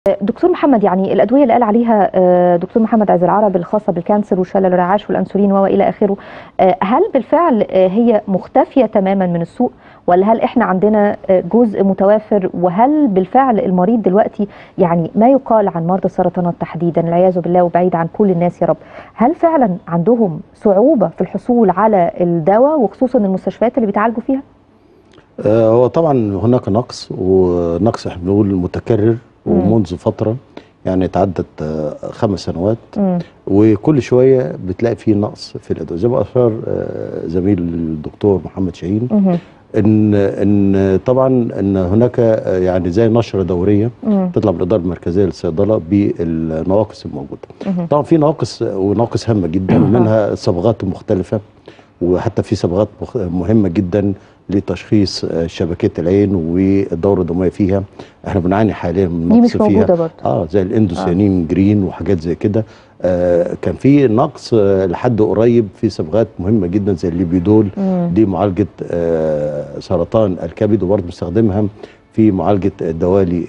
دكتور محمد يعني الادويه اللي قال عليها آه، دكتور محمد عز العرب الخاصه بالكانسر وشلل الرعاش والانسولين والى اخره آه، هل بالفعل آه، هي مختفيه تماما من السوق ولا هل احنا عندنا آه، جزء متوافر وهل بالفعل المريض دلوقتي يعني ما يقال عن مرضى السرطانات تحديدا العياذ بالله وبعيد عن كل الناس يا رب هل فعلا عندهم صعوبه في الحصول على الدواء وخصوصا المستشفيات اللي بيتعالجوا فيها؟ آه، هو طبعا هناك نقص ونقص احنا بنقول متكرر ومنذ فتره يعني تعدت آه، خمس سنوات مم. وكل شويه بتلاقي فيه نقص في الادويه زي ما اشار آه، زميل الدكتور محمد شاهين مهم. ان ان طبعا ان هناك آه، يعني زي نشره دوريه مم. تطلع من الاداره المركزيه للصيدله بالنواقص الموجوده مهم. طبعا في نواقص ونواقص هامه جدا منها الصبغات المختلفه وحتى في صبغات مخ- مهمه جدا لتشخيص آه، شبكيه العين والدوره الدمويه فيها احنا بنعاني حاليا من دي نقص مش فيها موجوده برضه اه زي الاندوسيانين جرين وحاجات زي كده آه كان في نقص آه لحد قريب في صبغات مهمه جدا زي الليبيدول مم. دي معالجه آه سرطان الكبد وبرضه بنستخدمها في معالجه دوالي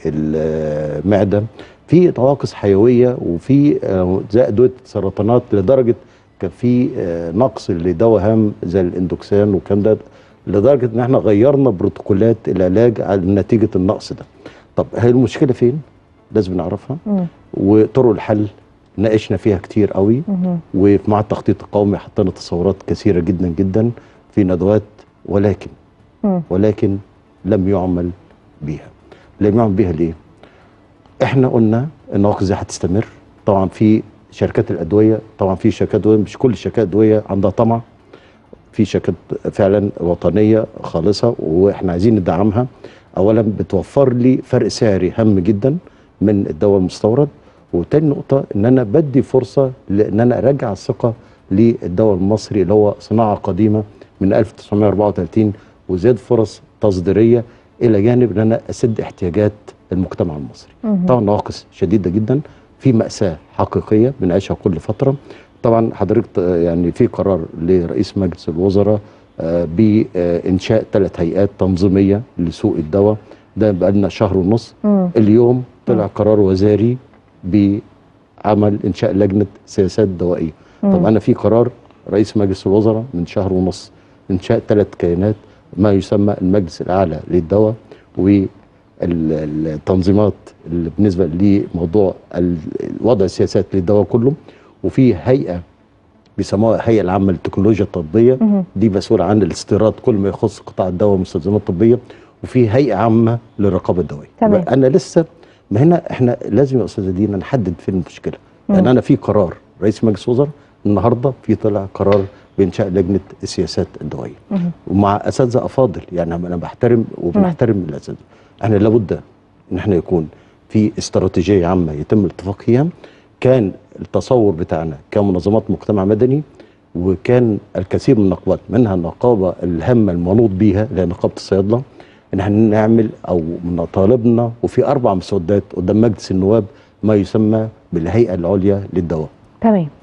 المعده في نواقص حيويه وفي آه زي ادويه السرطانات لدرجه كان في آه نقص لدواء هام زي الاندوكسان والكلام ده لدرجه ان احنا غيرنا بروتوكولات العلاج على نتيجه النقص ده طب هي المشكله فين لازم نعرفها مم. وطرق الحل ناقشنا فيها كتير قوي مهم. ومع التخطيط القومي حطينا تصورات كثيره جدا جدا في ندوات ولكن مم. ولكن لم يعمل بيها لم يعمل بيها ليه احنا قلنا النواقص دي هتستمر طبعا في شركات الادويه طبعا في شركات ادويه مش كل شركات ادويه عندها طمع في شركات فعلا وطنيه خالصه واحنا عايزين ندعمها اولا بتوفر لي فرق سعري هام جدا من الدواء المستورد وتاني نقطه ان انا بدي فرصه لان انا ارجع الثقه للدواء المصري اللي هو صناعه قديمه من 1934 وزياد فرص تصديريه الى جانب ان انا اسد احتياجات المجتمع المصري. مهم. طبعا نواقص شديده جدا في ماساه حقيقيه بنعيشها كل فتره طبعا حضرتك ت- يعني في قرار لرئيس مجلس الوزراء آه، بانشاء ثلاث هيئات تنظيميه لسوق الدواء ده بقى لنا شهر ونص مم. اليوم طلع قرار وزاري بعمل انشاء لجنه سياسات دوائيه طب مم. انا في قرار رئيس مجلس الوزراء من شهر ونص انشاء ثلاث كيانات ما يسمى المجلس الاعلى للدواء والتنظيمات اللي بالنسبه لموضوع ال- وضع السياسات للدواء كله وفي هيئه بيسموها الهيئه العامه للتكنولوجيا الطبيه مهم. دي مسؤوله عن الاستيراد كل ما يخص قطاع الدواء والمستلزمات الطبيه وفي هيئه عامه للرقابه الدوائيه تمام. يبقى انا لسه ما هنا احنا لازم يا استاذه دينا نحدد فين المشكله مم. لان انا في قرار رئيس مجلس الوزراء النهارده في طلع قرار بانشاء لجنه السياسات الدوائيه مهم. ومع اساتذه افاضل يعني انا بحترم وبنحترم الاساتذه احنا لابد ان احنا يكون في استراتيجيه عامه يتم الاتفاق فيها كان التصور بتاعنا كمنظمات مجتمع مدني وكان الكثير من النقابات منها النقابه الهامه المنوط بيها اللي هي نقابه الصيادله ان احنا نعمل او من طالبنا وفي اربع مسودات قدام مجلس النواب ما يسمى بالهيئه العليا للدواء تمام